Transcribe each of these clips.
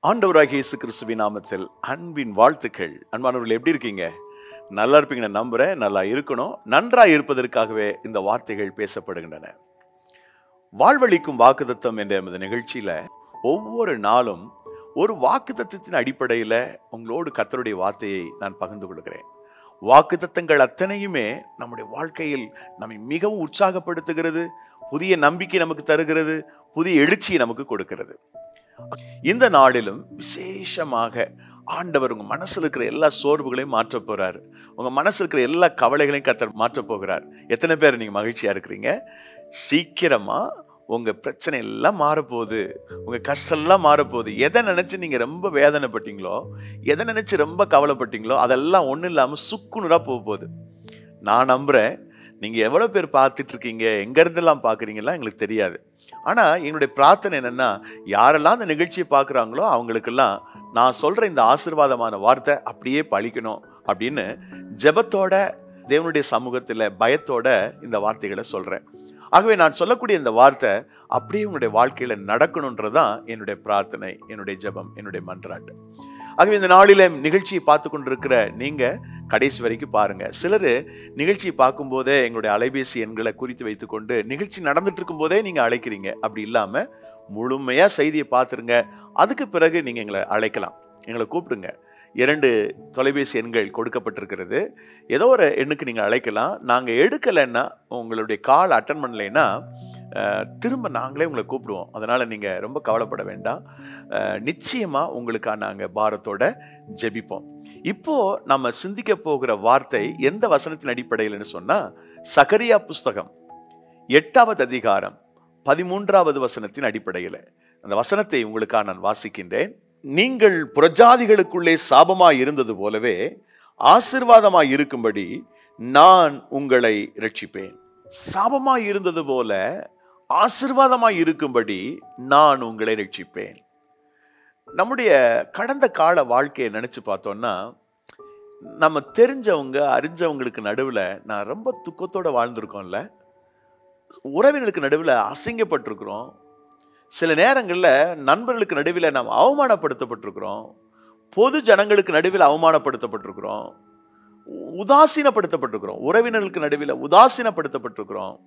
ஆண்டவராகிய இயேசு கிறிஸ்துவின் நாமத்தில் அன்பின் வாழ்த்துக்கள் அன்பானவர்கள் எப்படி இருக்கீங்க நல்லா இருப்பீங்க நான் நம்புறேன் நல்லா இருக்கணும் நன்றாய் இருப்பதற்காகவே இந்த வார்த்தைகள் பேசப்படுகின்றன வாழ்வழிக்கும் வாக்குத்தத்தம் என்ற இந்த நிகழ்ச்சியில ஒவ்வொரு நாளும் ஒரு வாக்குத்தத்தத்தின் அடிப்படையில் உங்களோடு கத்தருடைய வார்த்தையை நான் பகிர்ந்து கொள்கிறேன் வாக்குத்தத்தங்கள் அத்தனையுமே நம்முடைய வாழ்க்கையில் நம்மை மிகவும் உற்சாகப்படுத்துகிறது புதிய நம்பிக்கை நமக்கு தருகிறது புதிய எழுச்சியை நமக்கு கொடுக்கிறது இந்த நாளிலும் விசேஷமாக ஆண்டவர் உங்க மனசுல இருக்கிற எல்லா சோர்வுகளையும் மாற்ற போறாரு உங்க மனசுல இருக்கிற எல்லா கவலைகளையும் கத்தர் மாற்ற போகிறார் எத்தனை பேர் நீங்க மகிழ்ச்சியா இருக்கிறீங்க சீக்கிரமா உங்க பிரச்சனை எல்லாம் மாறப்போகுது உங்க கஷ்டம் எல்லாம் மாறப்போகுது எதை நினைச்சு நீங்க ரொம்ப வேதனைப்பட்டீங்களோ எதை நினைச்சு ரொம்ப கவலைப்பட்டீங்களோ அதெல்லாம் ஒண்ணும் இல்லாம சுக்குநூறா போக போகுது நான் நம்புறேன் நீங்க எவ்வளவு பேர் பார்த்துட்டு இருக்கீங்க எங்க இருந்தெல்லாம் பாக்குறீங்கலாம் எங்களுக்கு தெரியாது ஆனா என்னுடைய பிரார்த்தனை என்னன்னா யாரெல்லாம் இந்த நிகழ்ச்சியை பார்க்குறாங்களோ அவங்களுக்கெல்லாம் நான் சொல்ற இந்த ஆசீர்வாதமான வார்த்தை அப்படியே பழிக்கணும் அப்படின்னு ஜெபத்தோட தேவனுடைய சமூகத்துல பயத்தோட இந்த வார்த்தைகளை சொல்றேன் ஆகவே நான் சொல்லக்கூடிய இந்த வார்த்தை அப்படியே உங்களுடைய வாழ்க்கையில நடக்கணுன்றதான் என்னுடைய பிரார்த்தனை என்னுடைய ஜெபம் என்னுடைய மன்றாட்டு ஆகவே இந்த நாளில நிகழ்ச்சியை பார்த்து கொண்டிருக்கிற நீங்க கடைசி வரைக்கும் பாருங்க சிலர் நிகழ்ச்சியை பார்க்கும்போதே எங்களுடைய அலைபேசி எண்களை குறித்து வைத்துக்கொண்டு நிகழ்ச்சி நடந்துட்டு இருக்கும் போதே நீங்க அழைக்கிறீங்க அப்படி இல்லாம முழுமையா செய்தியை பார்த்துருங்க அதுக்கு பிறகு நீங்க எங்களை அழைக்கலாம் எங்களை கூப்பிடுங்க இரண்டு தொலைபேசி எண்கள் கொடுக்கப்பட்டிருக்கிறது ஏதோ ஒரு எண்ணுக்கு நீங்கள் அழைக்கலாம் நாங்கள் எடுக்கலைன்னா உங்களுடைய கால் அட்டன் பண்ணலைன்னா அஹ், திரும்ப நாங்களே உங்களை கூப்பிடுவோம் அதனால் நீங்கள் ரொம்ப கவலைப்பட வேண்டாம் அஹ், நிச்சயமா உங்களுக்காக நாங்கள் பாரத்தோட ஜெபிப்போம் இப்போ நம்ம சிந்திக்க போகிற வார்த்தை எந்த வசனத்தின் அடிப்படையில்னு சொன்னா சகரியா புஸ்தகம் எட்டாவது அதிகாரம் பதிமூன்றாவது வசனத்தின் அடிப்படையில் அந்த வசனத்தை உங்களுக்காக நான் வாசிக்கின்றேன் நீங்கள் புறஜாதிகளுக்குள்ளே சாபமாய் இருந்தது போலவே ஆசிர்வாதமாய் இருக்கும்படி நான் உங்களை ரட்சிப்பேன் சாபமாய் இருந்தது போல ஆசிர்வாதமாய் இருக்கும்படி நான் உங்களை ரட்சிப்பேன் நம்முடைய கடந்த கால வாழ்க்கையை நினைச்சு பார்த்தோம்னா நம்ம தெரிஞ்சவங்க அறிஞ்சவங்களுக்கு நடுவுல நான் ரொம்ப துக்கத்தோட வாழ்ந்திருக்கோம்ல உறவினர்களுக்கு நடுவில் அசிங்கப்பட்டிருக்கிறோம் சில நேரங்களில் நண்பர்களுக்கு நடுவில் நாம் அவமானப்படுத்தப்பட்டிருக்கிறோம் பொது ஜனங்களுக்கு நடுவில் அவமானப்படுத்தப்பட்டிருக்கிறோம் உதாசீனப்படுத்தப்பட்டிருக்கிறோம் உறவினர்களுக்கு நடுவில் உதாசீனப்படுத்தப்பட்டிருக்கிறோம்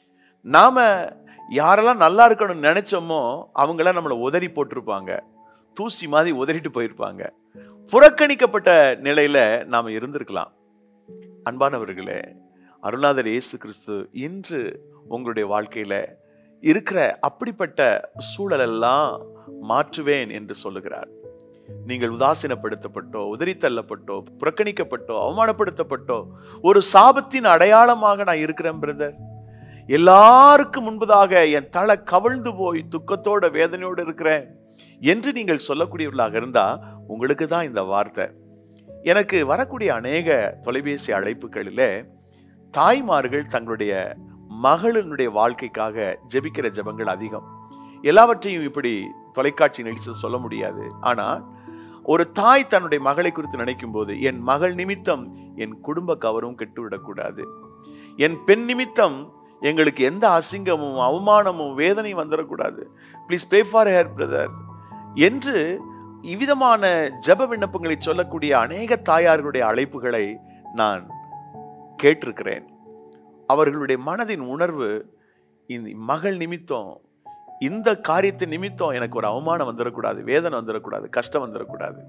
நாம யாரெல்லாம் நல்லா இருக்கணும்னு நினைச்சோமோ அவங்களாம் நம்மளை உதறி போட்டிருப்பாங்க தூசி மாதிரி உதறிட்டு போயிருப்பாங்க புறக்கணிக்கப்பட்ட நிலையில நாம இருந்திருக்கலாம் அன்பானவர்களே அருணாதர் இயேசு கிறிஸ்து இன்று உங்களுடைய வாழ்க்கையில இருக்கிற அப்படிப்பட்ட சூழலெல்லாம் மாற்றுவேன் என்று சொல்லுகிறார் நீங்கள் உதாசீனப்படுத்தப்பட்டோ உதறி தள்ளப்பட்டோ புறக்கணிக்கப்பட்டோ அவமானப்படுத்தப்பட்டோ ஒரு சாபத்தின் அடையாளமாக நான் இருக்கிறேன் பிரதர் எல்லாருக்கும் முன்பதாக என் தலை கவிழ்ந்து போய் துக்கத்தோட வேதனையோடு இருக்கிறேன் என்று நீங்கள் சொல்லக்கூடியவர்களாக இருந்தா உங்களுக்கு தான் இந்த வார்த்தை எனக்கு வரக்கூடிய அநேக தொலைபேசி அழைப்புகளிலே தாய்மார்கள் தங்களுடைய மகளினுடைய வாழ்க்கைக்காக ஜெபிக்கிற ஜெபங்கள் அதிகம் எல்லாவற்றையும் இப்படி தொலைக்காட்சி நிகழ்ச்சியில் சொல்ல முடியாது ஆனால் ஒரு தாய் தன்னுடைய மகளை குறித்து நினைக்கும் போது என் மகள் நிமித்தம் என் குடும்ப கவரும் கெட்டுவிடக்கூடாது என் பெண் நிமித்தம் எங்களுக்கு எந்த அசிங்கமும் அவமானமும் வேதனையும் வந்துடக்கூடாது please pray for her brother என்று இவ்விதமான ஜெப விண்ணப்பங்களை சொல்லக்கூடிய அநேக தாயார்களுடைய அழைப்புகளை நான் கேட்டிருக்கிறேன் அவர்களுடைய மனதின் உணர்வு இந்த மகள் நிமித்தம் இந்த காரியத்தின் நிமித்தம் எனக்கு ஒரு அவமானம் வந்துடக்கூடாது வேதனை வந்துடக்கூடாது கஷ்டம் வந்துடக்கூடாது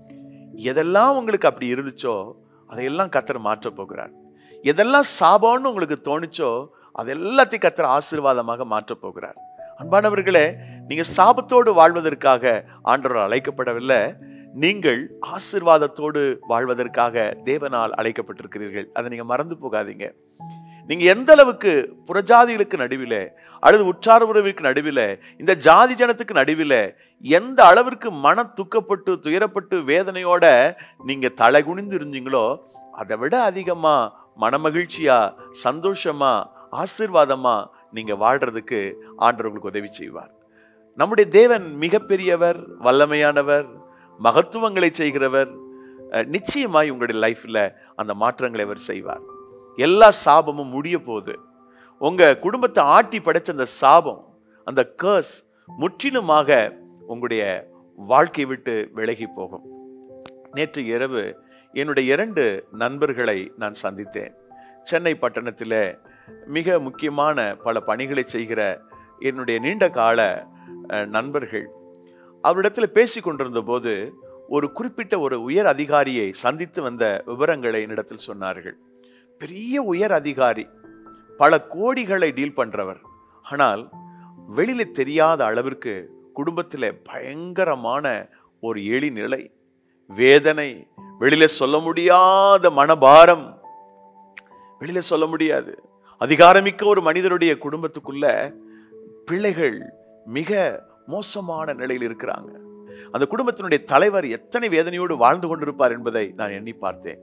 எதெல்லாம் உங்களுக்கு அப்படி இருந்துச்சோ அதையெல்லாம் கத்தர் மாற்றப் போகிறார் எதெல்லாம் சாபம்னு உங்களுக்கு தோணுச்சோ அதெல்லாத்தையும் கத்தர் ஆசீர்வாதமாக மாற்றப் போகிறார் அன்பானவர்களே நீங்க சாபத்தோடு வாழ்வதற்காக ஆண்டவர் அழைக்கப்படவில்லை நீங்கள் ஆசீர்வாதத்தோடு வாழ்வதற்காக தேவனால் அழைக்கப்பட்டிருக்கிறீர்கள் அதை நீங்க மறந்து போகாதீங்க நீங்க எந்த அளவுக்கு புறஜாதிகளுக்கு நடுவில அல்லது உற்றார் உறவுக்கு நடுவில இந்த ஜாதி ஜனத்துக்கு நடுவில எந்த அளவிற்கு மன துக்கப்பட்டு துயரப்பட்டு வேதனையோட நீங்க தலை குனிந்து இருந்தீங்களோ அதை விட அதிகமா மனமகிழ்ச்சியா சந்தோஷமா ஆசீர்வாதமா நீங்க வாழ்றதுக்கு ஆண்டவர் உங்களுக்கு உதவி செய்வார் நம்முடைய தேவன் மிகப்பெரியவர் வல்லமையானவர் மகத்துவங்களை செய்கிறவர் அஹ், நிச்சயமாய் உங்களுடைய லைஃப்ல அந்த மாற்றங்களை அவர் செய்வார் எல்லா சாபமும் முடிய போகுது உங்க குடும்பத்தை ஆட்டி படைச்ச அந்த சாபம் அந்த கர்ஸ் முற்றிலுமாக உங்களுடைய வாழ்க்கை விட்டு விலகி போகும் நேற்று இரவு என்னுடைய இரண்டு நண்பர்களை நான் சந்தித்தேன் சென்னை பட்டணத்தில் மிக முக்கியமான பல பணிகளை செய்கிற என்னுடைய நீண்ட கால அஹ், நண்பர்கள் அவரிடத்தில் பேசி கொண்டிருந்த போது ஒரு குறிப்பிட்ட ஒரு உயர் அதிகாரியை சந்தித்து வந்த விவரங்களை என்னிடத்தில் சொன்னார்கள் பெரிய உயர் அதிகாரி பல கோடிகளை டீல் பண்றவர் ஆனால் வெளியில தெரியாத அளவிற்கு குடும்பத்தில் பயங்கரமான ஒரு எளி நிலை வேதனை வெளியில சொல்ல முடியாத மனபாரம் வெளியில சொல்ல முடியாது அதிகாரமிக்க ஒரு மனிதருடைய குடும்பத்துக்குள்ள பிள்ளைகள் மிக மோசமான நிலையில் இருக்கிறாங்க அந்த குடும்பத்தினுடைய தலைவர் எத்தனை வேதனையோடு வாழ்ந்து கொண்டிருப்பார் என்பதை நான் எண்ணி பார்த்தேன்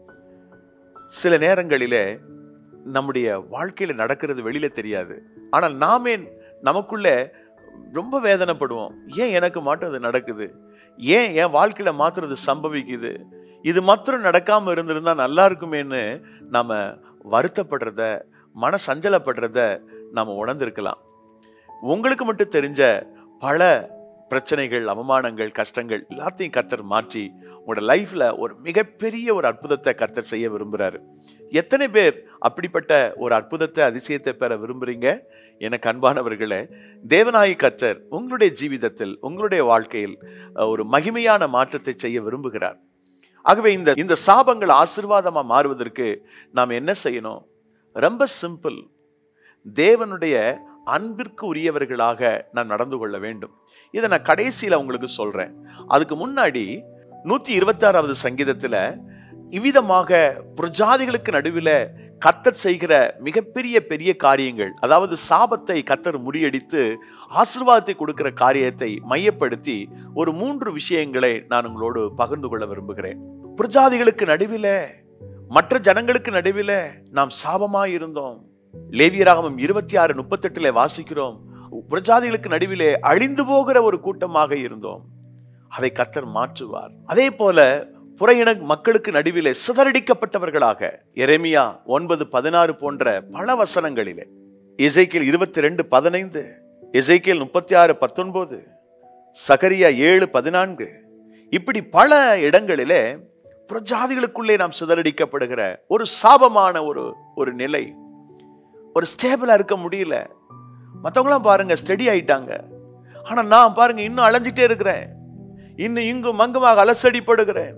சில நேரங்களிலே நம்முடைய வாழ்க்கையில நடக்கிறது வெளியில தெரியாது ஆனால் நாமே நமக்குள்ள ரொம்ப வேதனைப்படுவோம் ஏன் எனக்கு மாட்டும் அது நடக்குது ஏன் என் வாழ்க்கையில மாத்துறது சம்பவிக்குது இது மாத்திரம் நடக்காம இருந்திருந்தா நல்லா இருக்குமேன்னு நாம வருத்தப்படுறத மன சஞ்சலப்படுறத நாம உணர்ந்திருக்கலாம் உங்களுக்கு மட்டும் தெரிஞ்ச பல பிரச்சனைகள் அவமானங்கள் கஷ்டங்கள் எல்லாத்தையும் கர்த்தர் மாற்றி உங்களோட லைஃப்ல ஒரு மிகப்பெரிய ஒரு அற்புதத்தை கர்த்தர் செய்ய விரும்புறாரு எத்தனை பேர் அப்படிப்பட்ட ஒரு அற்புதத்தை அதிசயத்தை பெற விரும்புறீங்க எனக்கு அன்பானவர்களே தேவநாயகி கர்த்தர் உங்களுடைய ஜீவிதத்தில் உங்களுடைய வாழ்க்கையில் அஹ், ஒரு மகிமையான மாற்றத்தை செய்ய விரும்புகிறார் ஆகவே இந்த இந்த சாபங்கள் ஆசீர்வாதமா மாறுவதற்கு நாம் என்ன செய்யணும் ரொம்ப சிம்பிள் தேவனுடைய அன்பிற்கு உரியவர்களாக நான் நடந்து கொள்ள வேண்டும் இதை நான் கடைசியில உங்களுக்கு சொல்றேன் அதுக்கு முன்னாடி நூத்தி இருபத்தி ஆறாவது சங்கீதத்துல இவ்விதமாக பிரஜாதிகளுக்கு நடுவில் கத்தர் செய்கிற மிகப்பெரிய பெரிய காரியங்கள் அதாவது சாபத்தை கத்தர் முறியடித்து ஆசீர்வாதத்தை கொடுக்கிற காரியத்தை மையப்படுத்தி ஒரு மூன்று விஷயங்களை நான் உங்களோடு பகிர்ந்து கொள்ள விரும்புகிறேன் பிரஜாதிகளுக்கு நடுவில் மற்ற ஜனங்களுக்கு நடுவில் நாம் சாபமாய் இருந்தோம் லேவியராகமம் இருபத்தி ஆறு முப்பத்தெட்டுல வாசிக்கிறோம் பிரஜாதிகளுக்கு நடுவிலே அழிந்து போகிற ஒரு கூட்டமாக இருந்தோம் அதை கத்தர் மாற்றுவார் அதே போல புறையின மக்களுக்கு நடுவிலே சிதறடிக்கப்பட்டவர்களாக எரேமியா ஒன்பது பதினாறு போன்ற பல வசனங்களிலே இசைக்கில் இருபத்தி ரெண்டு பதினைந்து இசைக்கில் முப்பத்தி ஆறு பத்தொன்பது சகரியா ஏழு பதினான்கு இப்படி பல இடங்களிலே புறஜாதிகளுக்குள்ளே நாம் சிதறடிக்கப்படுகிற ஒரு சாபமான ஒரு ஒரு நிலை ஒரு ஸ்டேபிளா இருக்க முடியல மற்றவங்களாம் பாருங்க ஸ்டெடி ஆயிட்டாங்க ஆனா நான் பாருங்க இன்னும் அலைஞ்சிட்டே இருக்கிறேன் இன்னும் இங்கும் அங்குமாக அலசடிப்படுகிறேன்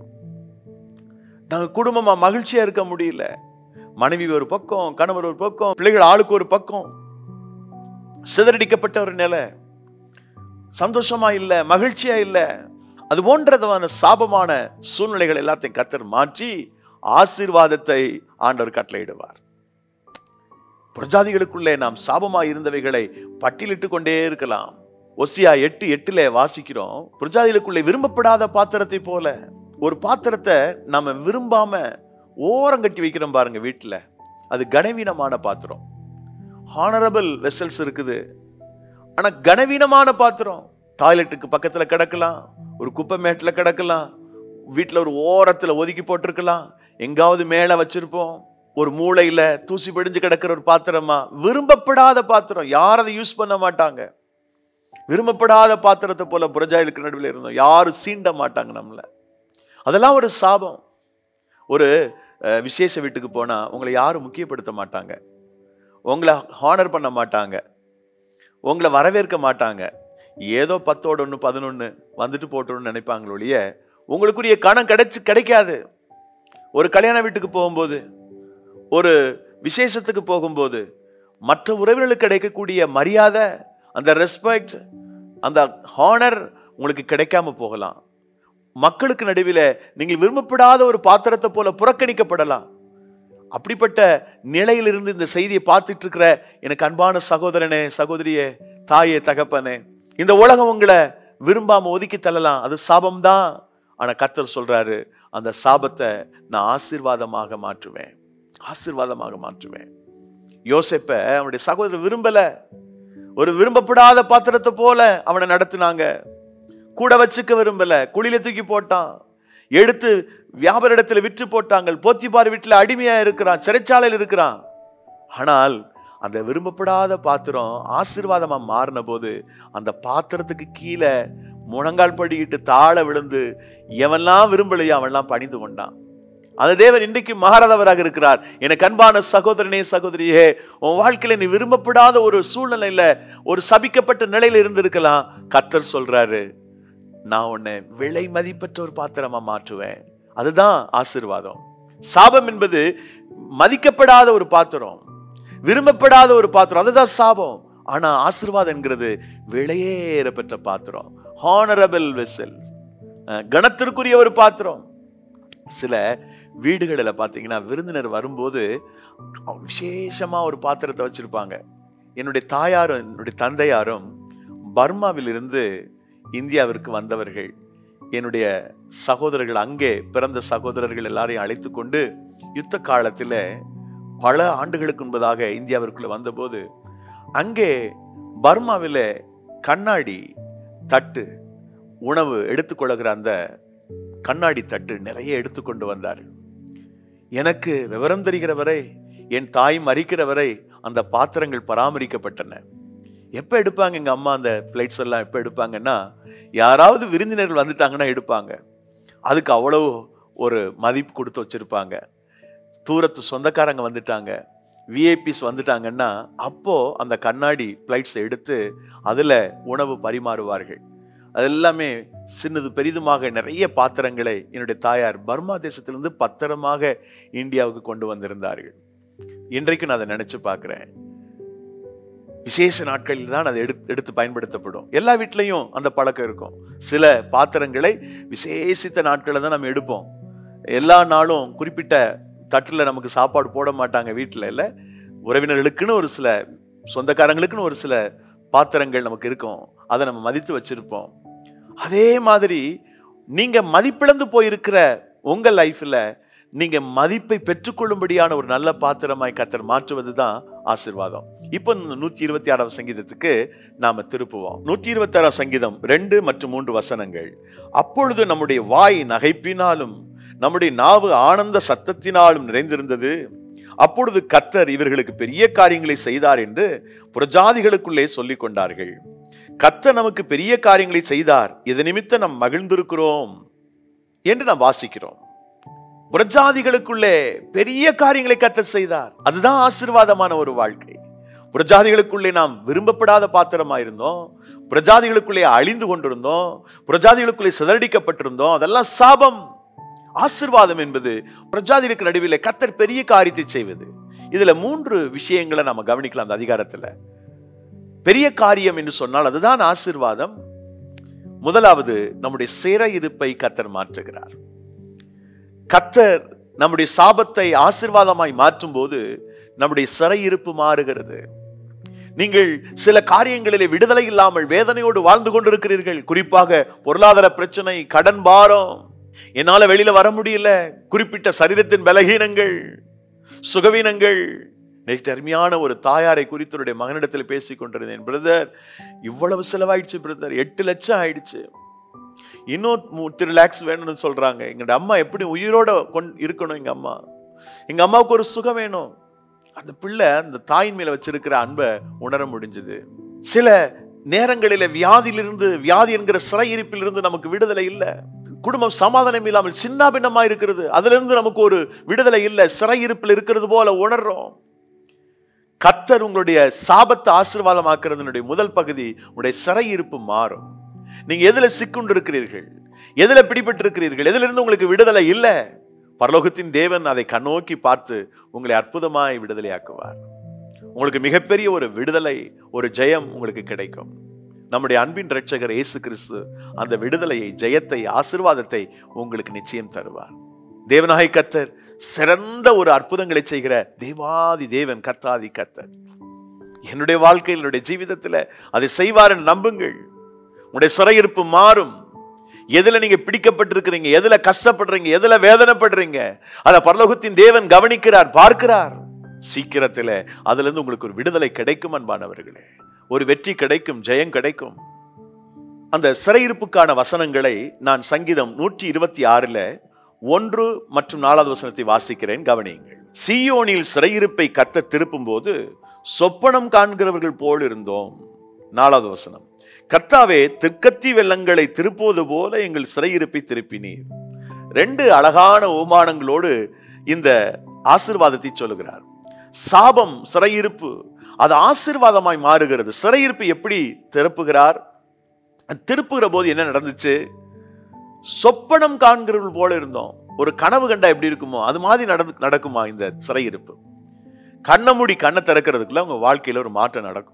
நாங்க குடும்பமா மகிழ்ச்சியா இருக்க முடியல மனைவி ஒரு பக்கம் கணவர் ஒரு பக்கம் பிள்ளைகள் ஆளுக்கு ஒரு பக்கம் சிதறடிக்கப்பட்ட ஒரு நிலை சந்தோஷமா இல்ல மகிழ்ச்சியா இல்ல அது போன்றதான சாபமான சூழ்நிலைகள் எல்லாத்தையும் கத்தர் மாற்றி ஆசீர்வாதத்தை ஆண்டவர் கட்டளையிடுவார் பிரஜாதிகளுக்குள்ளே நாம் சாபமா இருந்தவைகளை பட்டியலிட்டு கொண்டே இருக்கலாம் ஒசியா எட்டு எட்டுல வாசிக்கிறோம் பிரஜாதிகளுக்குள்ளே விரும்பப்படாத பாத்திரத்தை போல ஒரு பாத்திரத்தை நாம விரும்பாம ஓரம் கட்டி வைக்கிறோம் பாருங்க வீட்டுல அது கனவீனமான பாத்திரம் ஹானரபிள் வெசல்ஸ் இருக்குது ஆனா கனவீனமான பாத்திரம் டாய்லெட்டுக்கு பக்கத்துல கிடக்கலாம் ஒரு குப்பை மேட்டில் கிடக்கலாம் வீட்டில் ஒரு ஓரத்துல ஒதுக்கி போட்டிருக்கலாம் எங்காவது மேலே வச்சிருப்போம் ஒரு மூளையில தூசி படிஞ்சு கிடக்கிற ஒரு பாத்திரமா விரும்பப்படாத பாத்திரம் யாரும் அதை யூஸ் பண்ண மாட்டாங்க விரும்பப்படாத பாத்திரத்தை போல புரஜாயிலுக்கு நடுவில் இருந்தோம் யாரும் சீண்ட மாட்டாங்க நம்மள அதெல்லாம் ஒரு சாபம் ஒரு அஹ், விசேஷ வீட்டுக்கு போனா உங்களை யாரும் முக்கியப்படுத்த மாட்டாங்க உங்களை ஹானர் பண்ண மாட்டாங்க உங்களை வரவேற்க மாட்டாங்க ஏதோ பத்தோட ஒன்று பதினொன்று வந்துட்டு போட்டோன்னு நினைப்பாங்களோ ஒழிய உங்களுக்குரிய கணம் கிடைச்சு கிடைக்காது ஒரு கல்யாண வீட்டுக்கு போகும்போது ஒரு விசேஷத்துக்கு போகும்போது மற்ற உறவினர்களுக்கு கிடைக்கக்கூடிய மரியாதை அந்த ரெஸ்பெக்ட் அந்த ஹானர் உங்களுக்கு கிடைக்காம போகலாம் மக்களுக்கு நடுவில் நீங்கள் விரும்பப்படாத ஒரு பாத்திரத்தை போல புறக்கணிக்கப்படலாம் அப்படிப்பட்ட நிலையிலிருந்து இந்த செய்தியை பார்த்துட்டு இருக்கிற எனக்கு அன்பான சகோதரனே சகோதரியே தாயே தகப்பனே இந்த உலகம் உங்களை விரும்பாம ஒதுக்கி தள்ளலாம் அது சாபம்தான் ஆனா கர்த்தர் சொல்றாரு அந்த சாபத்தை நான் ஆசீர்வாதமாக மாற்றுவேன் ஆசீர்வாதமாக மாற்றுவேன் யோசேப்ப அவனுடைய சகோதரர் விரும்பல ஒரு விரும்பப்படாத பாத்திரத்தை போல அவனை நடத்தினாங்க கூட வச்சுக்க விரும்பல குழியில தூக்கி போட்டான் எடுத்து வியாபார இடத்துல விற்று போட்டாங்க போத்திபார் வீட்டுல அடிமையா இருக்கிறான் சிறைச்சாலையில் இருக்கிறான் ஆனால் அந்த விரும்பப்படாத பாத்திரம் ஆசீர்வாதமா மாறின போது அந்த பாத்திரத்துக்கு கீழே முழங்கால் படிக்கிட்டு தாழ விழுந்து எவன்லாம் விரும்பலையோ அவன்லாம் பணிந்து கொண்டான் அந்த தேவன் இன்றைக்கு மாறாதவராக இருக்கிறார் எனக்கு அன்பான சகோதரனே சகோதரியே உன் வாழ்க்கையில நீ விரும்பப்படாத ஒரு சூழ்நிலையில ஒரு சபிக்கப்பட்ட நிலையில இருந்திருக்கலாம் கத்தர் சொல்றாரு நான் உன்னை விலை மதிப்பற்ற ஒரு பாத்திரமா மாற்றுவேன் அதுதான் ஆசீர்வாதம் சாபம் என்பது மதிக்கப்படாத ஒரு பாத்திரம் விரும்பப்படாத ஒரு பாத்திரம் அதுதான் சாபம் ஆனா ஆசீர்வாதம் என்கிறது விலையேற பெற்ற பாத்திரம் ஹானரபிள் வெசல் கணத்திற்குரிய ஒரு பாத்திரம் சில வீடுகளில் பார்த்தீங்கன்னா விருந்தினர் வரும்போது விசேஷமா ஒரு பாத்திரத்தை வச்சிருப்பாங்க என்னுடைய தாயாரும் என்னுடைய தந்தையாரும் பர்மாவிலிருந்து இந்தியாவிற்கு வந்தவர்கள் என்னுடைய சகோதரர்கள் அங்கே பிறந்த சகோதரர்கள் எல்லாரையும் அழைத்து கொண்டு யுத்த காலத்தில் பல ஆண்டுகளுக்கு முன்பதாக இந்தியாவிற்குள்ள வந்தபோது அங்கே பர்மாவில் கண்ணாடி தட்டு உணவு எடுத்துக்கொள்ளுகிற அந்த கண்ணாடி தட்டு நிறைய எடுத்துக்கொண்டு வந்தார் எனக்கு விவரம் தெரிகிற வரை என் தாய் மறிக்கிற வரை அந்த பாத்திரங்கள் பராமரிக்கப்பட்டன எப்போ எடுப்பாங்க எங்கள் அம்மா அந்த ஃப்ளைட்ஸ் எல்லாம் எப்போ எடுப்பாங்கன்னா யாராவது விருந்தினர்கள் வந்துட்டாங்கன்னா எடுப்பாங்க அதுக்கு அவ்வளோ ஒரு மதிப்பு கொடுத்து வச்சிருப்பாங்க தூரத்து சொந்தக்காரங்க வந்துட்டாங்க விஐபிஸ் வந்துட்டாங்கன்னா அப்போ அந்த கண்ணாடி ஃப்ளைட்ஸை எடுத்து அதில் உணவு பரிமாறுவார்கள் அது எல்லாமே சின்னது பெரிதுமாக நிறைய பாத்திரங்களை என்னுடைய தாயார் பர்மா தேசத்திலிருந்து பத்திரமாக இந்தியாவுக்கு கொண்டு வந்திருந்தார்கள் இன்றைக்கு நான் அதை நினைச்சு பார்க்கிறேன் விசேஷ நாட்களில் தான் அது எடுத்து எடுத்து பயன்படுத்தப்படும் எல்லா வீட்லையும் அந்த பழக்கம் இருக்கும் சில பாத்திரங்களை விசேஷித்த நாட்களில் தான் நம்ம எடுப்போம் எல்லா நாளும் குறிப்பிட்ட தட்டில் நமக்கு சாப்பாடு போட மாட்டாங்க வீட்டில் இல்லை உறவினர்களுக்குன்னு ஒரு சில சொந்தக்காரங்களுக்குன்னு ஒரு சில பாத்திரங்கள் நமக்கு இருக்கும் அதை நம்ம மதித்து வச்சிருப்போம் அதே மாதிரி நீங்க மதிப்பிழந்து போயிருக்கிற உங்க லைஃப்ல நீங்க மதிப்பை பெற்றுக்கொள்ளும்படியான ஒரு நல்ல பாத்திரமாய் கத்தர் மாற்றுவது தான் ஆசிர்வாதம் இப்போ நூத்தி இருபத்தி ஆறாம் சங்கீதத்துக்கு நாம திருப்புவோம் நூத்தி இருபத்தி ஆறாம் சங்கீதம் ரெண்டு மற்றும் மூன்று வசனங்கள் அப்பொழுது நம்முடைய வாய் நகைப்பினாலும் நம்முடைய நாவு ஆனந்த சத்தத்தினாலும் நிறைந்திருந்தது அப்பொழுது கத்தர் இவர்களுக்கு பெரிய காரியங்களை செய்தார் என்று புறஜாதிகளுக்குள்ளே சொல்லிக் கொண்டார்கள் கத்தர் நமக்கு பெரிய காரியங்களை செய்தார் இது நிமித்தம் நாம் மகிழ்ந்திருக்கிறோம் என்று நாம் வாசிக்கிறோம் புறஜாதிகளுக்குள்ளே பெரிய காரியங்களை கத்தர் செய்தார் அதுதான் ஆசீர்வாதமான ஒரு வாழ்க்கை புறஜாதிகளுக்குள்ளே நாம் விரும்பப்படாத பாத்திரமா இருந்தோம் புறஜாதிகளுக்குள்ளே அழிந்து கொண்டிருந்தோம் புறஜாதிகளுக்குள்ளே சிதறடிக்கப்பட்டிருந்தோம் அதெல்லாம் சாபம் ஆசிர்வாதம் என்பது பிரஜாதிகளுக்கு நடுவில் கத்தர் பெரிய காரியத்தை செய்வது இதுல மூன்று விஷயங்களை நம்ம கவனிக்கலாம் அந்த அதிகாரத்துல பெரிய காரியம் என்று சொன்னால் அதுதான் ஆசிர்வாதம் முதலாவது நம்முடைய சிற இருப்பை கத்தர் மாற்றுகிறார் கத்தர் நம்முடைய சாபத்தை ஆசிர்வாதமாய் மாற்றும் போது நம்முடைய சிறையிருப்பு மாறுகிறது நீங்கள் சில காரியங்களிலே விடுதலை இல்லாமல் வேதனையோடு வாழ்ந்து கொண்டிருக்கிறீர்கள் குறிப்பாக பொருளாதார பிரச்சனை கடன் பாரம் என்னால வெளியில வர முடியல குறிப்பிட்ட சரீரத்தின் பலகீனங்கள் சுகவீனங்கள் நேற்று அருமையான ஒரு தாயாரை குறித்தருடைய மகனிடத்தில் பேசிக் கொண்டிருந்தேன் பிரதர் இவ்வளவு செலவாயிடுச்சு பிரதர் எட்டு லட்சம் ஆயிடுச்சு இன்னும் த்ரீ லேக்ஸ் வேணும்னு சொல்றாங்க எங்க அம்மா எப்படி உயிரோட கொண் இருக்கணும் எங்க அம்மா எங்க அம்மாவுக்கு ஒரு சுகம் வேணும் அந்த பிள்ளை அந்த தாயின் மேல வச்சிருக்கிற அன்பை உணர முடிஞ்சது சில நேரங்களில வியாதியிலிருந்து வியாதி என்கிற சிறையிருப்பிலிருந்து நமக்கு விடுதலை இல்லை குடும்பம் சமாதானம் இல்லாமல் சின்ன பின்னமா இருக்கிறது அதுல இருந்து நமக்கு ஒரு விடுதலை இல்லை சிறையிருப்பில் இருக்கிறது போல உணர்றோம் கத்தர் உங்களுடைய சாபத்தை ஆசீர்வாதமாக்குறதுனுடைய முதல் பகுதி உங்களுடைய சிறையிருப்பு மாறும் நீங்க எதுல சிக்குண்டு இருக்கிறீர்கள் எதுல பிடிபட்டு இருக்கிறீர்கள் எதுல இருந்து உங்களுக்கு விடுதலை இல்லை பரலோகத்தின் தேவன் அதை கண்ணோக்கி பார்த்து உங்களை அற்புதமாய் விடுதலையாக்குவார் உங்களுக்கு மிகப்பெரிய ஒரு விடுதலை ஒரு ஜெயம் உங்களுக்கு கிடைக்கும் நம்முடைய அன்பின் ரட்சகர் இயேசு கிறிஸ்து அந்த விடுதலையை ஜெயத்தை ஆசிர்வாதத்தை உங்களுக்கு நிச்சயம் தருவார் தேவநாய கத்தர் சிறந்த ஒரு அற்புதங்களை செய்கிற தேவாதி தேவன் கத்தாதி கத்தர் என்னுடைய வாழ்க்கையில் என்னுடைய ஜீவிதத்தில் அதை செய்வார் நம்புங்கள் உங்களுடைய சிறையிருப்பு மாறும் எதுல நீங்க பிடிக்கப்பட்டிருக்கிறீங்க எதுல கஷ்டப்படுறீங்க எதுல வேதனைப்படுறீங்க அத பரலோகத்தின் தேவன் கவனிக்கிறார் பார்க்கிறார் சீக்கிரத்துல அதுல இருந்து உங்களுக்கு ஒரு விடுதலை கிடைக்கும் அன்பானவர்களே ஒரு வெற்றி கிடைக்கும் ஜெயம் கிடைக்கும் அந்த சிறையிருப்புக்கான வசனங்களை நான் சங்கீதம் நூற்றி இருபத்தி ஆறுல ஒன்று மற்றும் நாலாவது வசனத்தை வாசிக்கிறேன் கவனியுங்கள் சியோனில் சிறையிருப்பை கத்த திருப்பும் போது சொப்பனம் காண்கிறவர்கள் போல் இருந்தோம் நாலாவது வசனம் கர்த்தாவே தெற்கத்தி வெள்ளங்களை திருப்புவது போல எங்கள் சிறையிருப்பை திருப்பினீர் ரெண்டு அழகான உமானங்களோடு இந்த ஆசிர்வாதத்தை சொல்லுகிறார் சாபம் சிறையிருப்பு அது ஆசிர்வாதமாய் மாறுகிறது சிறையிருப்பு எப்படி திருப்புகிறார் திருப்புகிற போது என்ன நடந்துச்சு சொப்பனம் காண்கிறவர்கள் போல இருந்தோம் ஒரு கனவு கண்டா எப்படி இருக்குமோ அது மாதிரி நடந்து நடக்குமா இந்த சிறையிருப்பு கண்ணை மூடி கண்ணை திறக்கிறதுக்குள்ள உங்க வாழ்க்கையில ஒரு மாற்றம் நடக்கும்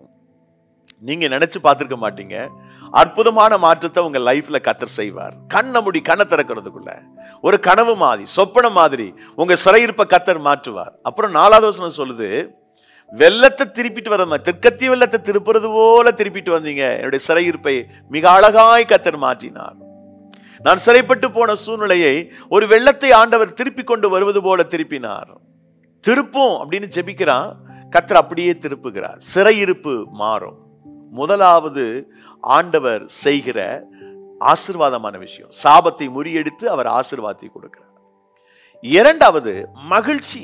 நீங்க நினைச்சு பார்த்திருக்க மாட்டீங்க அற்புதமான மாற்றத்தை உங்க லைஃப்ல கத்தர் செய்வார் கண்ணை மூடி கண்ணை திறக்கிறதுக்குள்ள ஒரு கனவு மாதிரி சொப்பனம் மாதிரி உங்க சிறையிருப்ப கத்தர் மாற்றுவார் அப்புறம் நாலாவது வசனம் சொல்லுது வெள்ளத்தை திருப்பிட்டு வர மாதிரி தெற்கத்தி வெள்ளத்தை திருப்புறது போல திருப்பிட்டு வந்தீங்க என்னுடைய சிறையிருப்பை மிக அழகாய் கத்தர் மாற்றினார் நான் சிறைப்பட்டு போன சூழ்நிலையை ஒரு வெள்ளத்தை ஆண்டவர் திருப்பி கொண்டு வருவது போல திருப்பினார் திருப்போம் அப்படின்னு ஜெபிக்கிறான் கத்தர் அப்படியே திருப்புகிறார் சிறையிருப்பு மாறும் முதலாவது ஆண்டவர் செய்கிற ஆசிர்வாதமான விஷயம் சாபத்தை முறியடித்து அவர் ஆசிர்வாதத்தை கொடுக்கிறார் இரண்டாவது மகிழ்ச்சி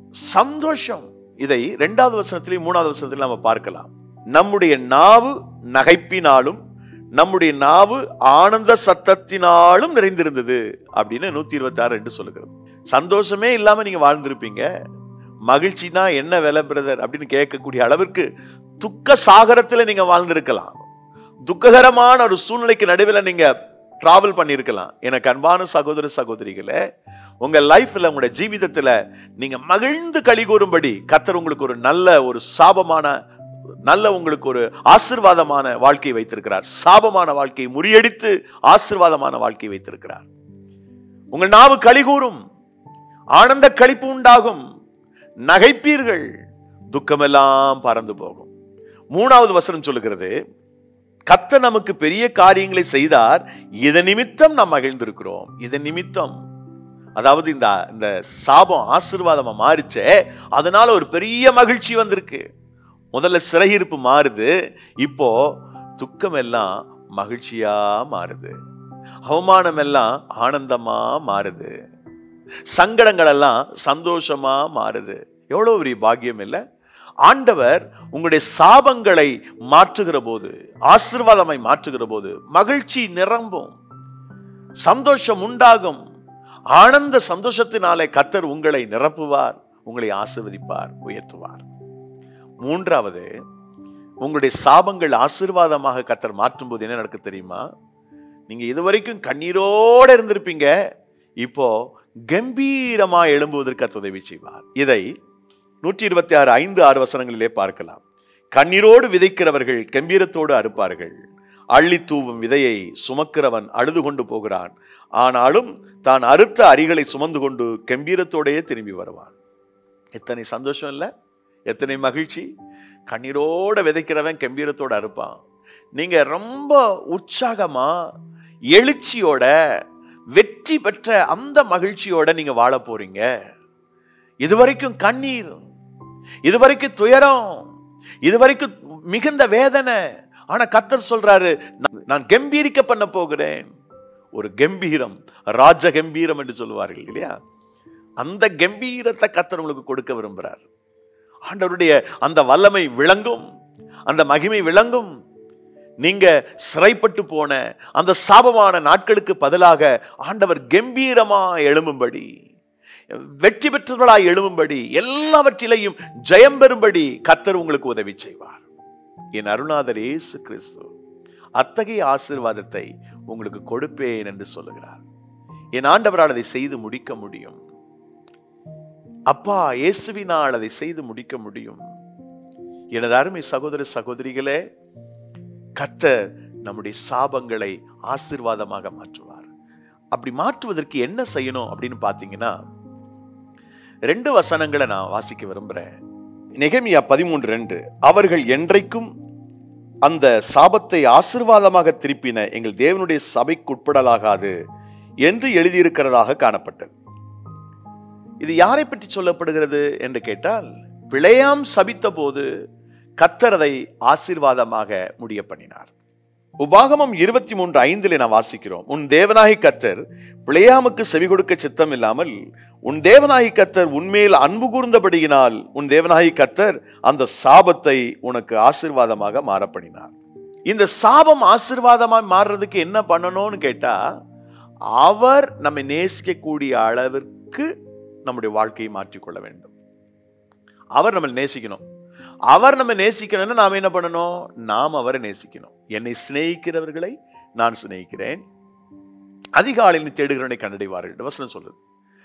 சந்தோஷம் இதை இரண்டாவது வசனத்திலையும் மூணாவது வசனத்திலும் நம்ம பார்க்கலாம் நம்முடைய நாவு நகைப்பினாலும் நம்முடைய நாவு ஆனந்த சத்தத்தினாலும் நிறைந்திருந்தது அப்படின்னு நூத்தி இருபத்தி ஆறு என்று சொல்லுகிறது சந்தோஷமே இல்லாம நீங்க வாழ்ந்திருப்பீங்க மகிழ்ச்சினா என்ன விலை பிரதர் அப்படின்னு கேட்கக்கூடிய அளவிற்கு துக்க சாகரத்துல நீங்க வாழ்ந்திருக்கலாம் துக்ககரமான ஒரு சூழ்நிலைக்கு நடுவில் நீங்க டிராவல் பண்ணியிருக்கலாம் எனக்கு அன்பான சகோதர சகோதரிகளே உங்க லைஃப்ல உங்களுடைய ஜீவிதத்துல நீங்க மகிழ்ந்து களி கூறும்படி கத்தர் உங்களுக்கு ஒரு நல்ல ஒரு சாபமான நல்ல உங்களுக்கு ஒரு ஆசிர்வாதமான வாழ்க்கை வைத்திருக்கிறார் சாபமான வாழ்க்கையை முறியடித்து ஆசிர்வாதமான வாழ்க்கை வைத்திருக்கிறார் உங்கள் நாவு களி கூறும் ஆனந்த களிப்பு உண்டாகும் நகைப்பீர்கள் துக்கமெல்லாம் பறந்து போகும் மூணாவது வசனம் சொல்லுகிறது கத்த நமக்கு பெரிய காரியங்களை செய்தார் இதன் நிமித்தம் நாம் மகிழ்ந்திருக்கிறோம் இதன் நிமித்தம் அதாவது இந்த இந்த சாபம் ஆசிர்வாதமா மாறிச்சே அதனால ஒரு பெரிய மகிழ்ச்சி வந்திருக்கு முதல்ல சிறையிருப்பு மாறுது இப்போ துக்கம் எல்லாம் மகிழ்ச்சியா மாறுது அவமானம் எல்லாம் ஆனந்தமா மாறுது சங்கடங்கள் எல்லாம் சந்தோஷமா மாறுது எவ்வளவு பெரிய பாக்கியம் இல்லை ஆண்டவர் உங்களுடைய சாபங்களை மாற்றுகிற போது ஆசிர்வாதமாய் மாற்றுகிற போது மகிழ்ச்சி நிரம்பும் சந்தோஷம் உண்டாகும் ஆனந்த சந்தோஷத்தினாலே கத்தர் உங்களை நிரப்புவார் உங்களை ஆசிர்வதிப்பார் உயர்த்துவார் மூன்றாவது உங்களுடைய சாபங்கள் ஆசிர்வாதமாக கத்தர் மாற்றும் போது என்ன நடக்கு தெரியுமா நீங்க இதுவரைக்கும் கண்ணீரோட இருந்திருப்பீங்க இப்போ கம்பீரமா எழும்புவதற்கு கர்த்தர் உதவி செய்வார் இதை நூற்றி இருபத்தி ஆறு ஐந்து ஆறு வசனங்களிலே பார்க்கலாம் கண்ணீரோடு விதைக்கிறவர்கள் கம்பீரத்தோடு அறுப்பார்கள் அள்ளி தூவும் விதையை சுமக்கிறவன் அழுது கொண்டு போகிறான் ஆனாலும் தான் அறுத்த அரிகளை சுமந்து கொண்டு கம்பீரத்தோடையே திரும்பி வருவான் எத்தனை சந்தோஷம் இல்லை எத்தனை மகிழ்ச்சி கண்ணீரோட விதைக்கிறவன் கம்பீரத்தோட அறுப்பான் நீங்க ரொம்ப உற்சாகமா எழுச்சியோட வெற்றி பெற்ற அந்த மகிழ்ச்சியோட நீங்க வாழ போறீங்க இதுவரைக்கும் கண்ணீர் இதுவரைக்கும் துயரம் இதுவரைக்கும் மிகுந்த வேதனை ஆனா கத்தர் சொல்றாரு "நான்- நான் கம்பீரிக்க பண்ண போகிறேன் ஒரு கம்பீரம் ராஜ கம்பீரம் என்று சொல்லுவார்கள் இல்லையா அந்த கம்பீரத்தை கத்தர் உங்களுக்கு கொடுக்க விரும்புறார் ஆண்டவருடைய அந்த வல்லமை விளங்கும் அந்த மகிமை விளங்கும் நீங்க சிறைப்பட்டு போன அந்த சாபமான நாட்களுக்கு பதிலாக ஆண்டவர் கம்பீரமா எழும்பும்படி வெற்றி பெற்றவர்களாய் எழும்பும்படி எல்லாவற்றிலையும் ஜெயம் பெறும்படி கத்தர் உங்களுக்கு உதவி செய்வார் என் அருணாதர் இயேசு கிறிஸ்து அத்தகைய ஆசீர்வாதத்தை உங்களுக்கு கொடுப்பேன் என்று சொல்லுகிறார் என் ஆண்டவரால் அதை செய்து முடிக்க முடியும் அப்பா இயேசுவினால் அதை செய்து முடிக்க முடியும் எனது அருமை சகோதர சகோதரிகளே கத்தர் நம்முடைய சாபங்களை ஆசீர்வாதமாக மாற்றுவார் அப்படி மாற்றுவதற்கு என்ன செய்யணும் அப்படின்னு பார்த்தீங்கன்னா ரெண்டு வசனங்களை நான் வாசிக்க விரும்புறேன் நெகமியா பதிமூன்று ரெண்டு அவர்கள் என்றைக்கும் அந்த சாபத்தை ஆசிர்வாதமாக திருப்பின எங்கள் தேவனுடைய சபைக்கு உட்படலாகாது என்று எழுதியிருக்கிறதாக காணப்பட்டது இது யாரை பற்றி சொல்லப்படுகிறது என்று கேட்டால் பிழையாம் சபித்த போது கத்தரதை ஆசீர்வாதமாக முடிய பண்ணினார் உபாகமம் இருபத்தி மூன்று ஐந்தில் நான் வாசிக்கிறோம் உன் தேவனாகி கத்தர் பிழையாமுக்கு செவி கொடுக்க சித்தம் இல்லாமல் உன் தேவனாகி கத்தர் உன்மேல் அன்பு கூர்ந்தபடியினால் உன் தேவனாகி கத்தர் அந்த சாபத்தை உனக்கு ஆசீர்வாதமாக மாறப்பணினார் இந்த சாபம் ஆசீர்வாதமா மாறுறதுக்கு என்ன பண்ணணும்னு கேட்டா அவர் நம்மை நேசிக்கக்கூடிய அளவிற்கு நம்முடைய வாழ்க்கையை மாற்றிக்கொள்ள வேண்டும் அவர் நம்மை நேசிக்கணும் அவர் நம்ம நேசிக்கணும்னா நாம் என்ன பண்ணணும் நாம் அவரை நேசிக்கணும் என்னை சிநேகிக்கிறவர்களை நான் சிநேகிக்கிறேன் அதிகாலையில் நீ தேடுகிறவனை கண்டடைவார்கள் இந்த வசனம் சொல்லுது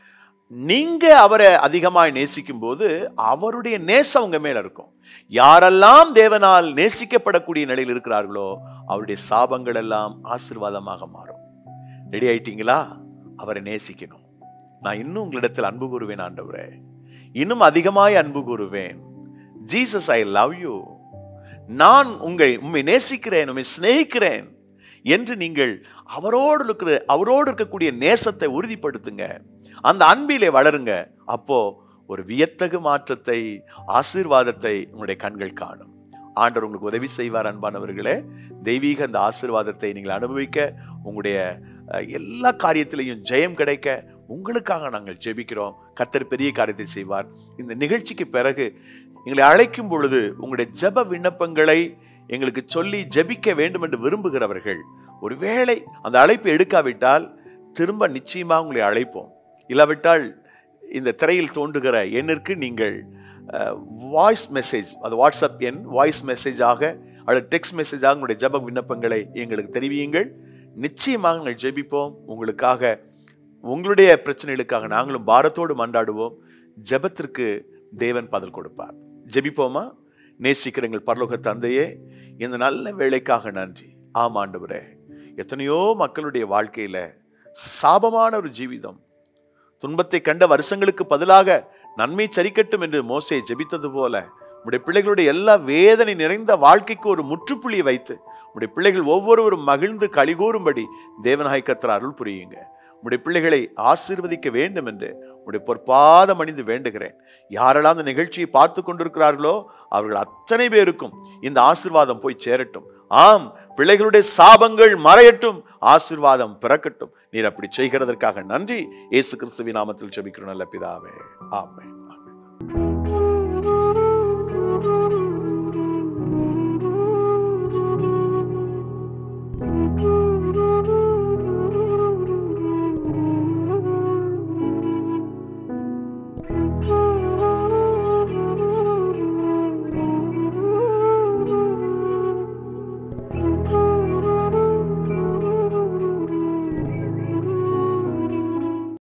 நீங்க அவரை அதிகமாய் நேசிக்கும் போது அவருடைய நேசம் உங்க மேல இருக்கும் யாரெல்லாம் தேவனால் நேசிக்கப்படக்கூடிய நிலையில் இருக்கிறார்களோ அவருடைய சாபங்கள் எல்லாம் ஆசீர்வாதமாக மாறும் ரெடி ஆயிட்டீங்களா அவரை நேசிக்கணும் நான் இன்னும் உங்களிடத்தில் அன்பு கூறுவேன் ஆண்டவரே இன்னும் அதிகமாய் அன்பு கூறுவேன் ஜீசஸ் ஐ லவ் யூ நான் உங்களை உண்மை நேசிக்கிறேன் உண்மை சிநேகிக்கிறேன் என்று நீங்கள் அவரோடு இருக்கிற அவரோடு இருக்கக்கூடிய நேசத்தை உறுதிப்படுத்துங்க அந்த அன்பிலே வளருங்க அப்போ ஒரு வியத்தகு மாற்றத்தை ஆசீர்வாதத்தை உங்களுடைய கண்கள் காணும் ஆண்டவர் உங்களுக்கு உதவி செய்வார் அன்பானவர்களே தெய்வீக அந்த ஆசீர்வாதத்தை நீங்கள் அனுபவிக்க உங்களுடைய அஹ், எல்லா காரியத்திலையும் ஜெயம் கிடைக்க உங்களுக்காக நாங்கள் ஜெபிக்கிறோம் கர்த்தர் பெரிய காரியத்தை செய்வார் இந்த நிகழ்ச்சிக்கு பிறகு எங்களை அழைக்கும் பொழுது உங்களுடைய ஜெப விண்ணப்பங்களை எங்களுக்கு சொல்லி ஜெபிக்க வேண்டும் என்று விரும்புகிறவர்கள் ஒருவேளை அந்த அழைப்பை எடுக்காவிட்டால் திரும்ப நிச்சயமா உங்களை அழைப்போம் இல்லாவிட்டால் இந்த திரையில் தோன்றுகிற எண்ணிற்கு நீங்கள் வாய்ஸ் மெசேஜ் அது வாட்ஸ்அப் எண் வாய்ஸ் மெசேஜாக அல்லது டெக்ஸ்ட் மெசேஜாக உங்களுடைய ஜெப விண்ணப்பங்களை எங்களுக்கு தெரிவியுங்கள் நிச்சயமாக நாங்கள் ஜெபிப்போம் உங்களுக்காக உங்களுடைய பிரச்சனைகளுக்காக நாங்களும் பாரத்தோடு மன்றாடுவோம் ஜெபத்திற்கு தேவன் பதில் கொடுப்பார் ஜெபிப்போமா நேசிக்கிற எங்கள் பரலோக தந்தையே இந்த நல்ல வேலைக்காக நன்றி ஆம் ஆண்டவரே எத்தனையோ மக்களுடைய வாழ்க்கையில சாபமான ஒரு ஜீவிதம் துன்பத்தை கண்ட வருஷங்களுக்கு பதிலாக நன்மை சரிக்கட்டும் என்று மோசே ஜெபித்தது போல உடைய பிள்ளைகளுடைய எல்லா வேதனை நிறைந்த வாழ்க்கைக்கு ஒரு முற்றுப்புள்ளியை வைத்து உடைய பிள்ளைகள் ஒவ்வொருவரும் மகிழ்ந்து கலிகூறும்படி தேவநாய் கத்தர் அருள் புரியுங்க உடைய பிள்ளைகளை ஆசீர்வதிக்க வேண்டும் என்று உடைய பொற்பாதம் அணிந்து வேண்டுகிறேன் யாரெல்லாம் அந்த நிகழ்ச்சியை பார்த்து கொண்டிருக்கிறார்களோ அவர்கள் அத்தனை பேருக்கும் இந்த ஆசீர்வாதம் போய் சேரட்டும் ஆம் பிள்ளைகளுடைய சாபங்கள் மறையட்டும் ஆசீர்வாதம் பிறக்கட்டும் நீர் அப்படி செய்கிறதற்காக நன்றி இயேசு கிறிஸ்துவின் நாமத்தில் ஜெபிக்கிறோம் நல்ல பிதாவே ஆமென்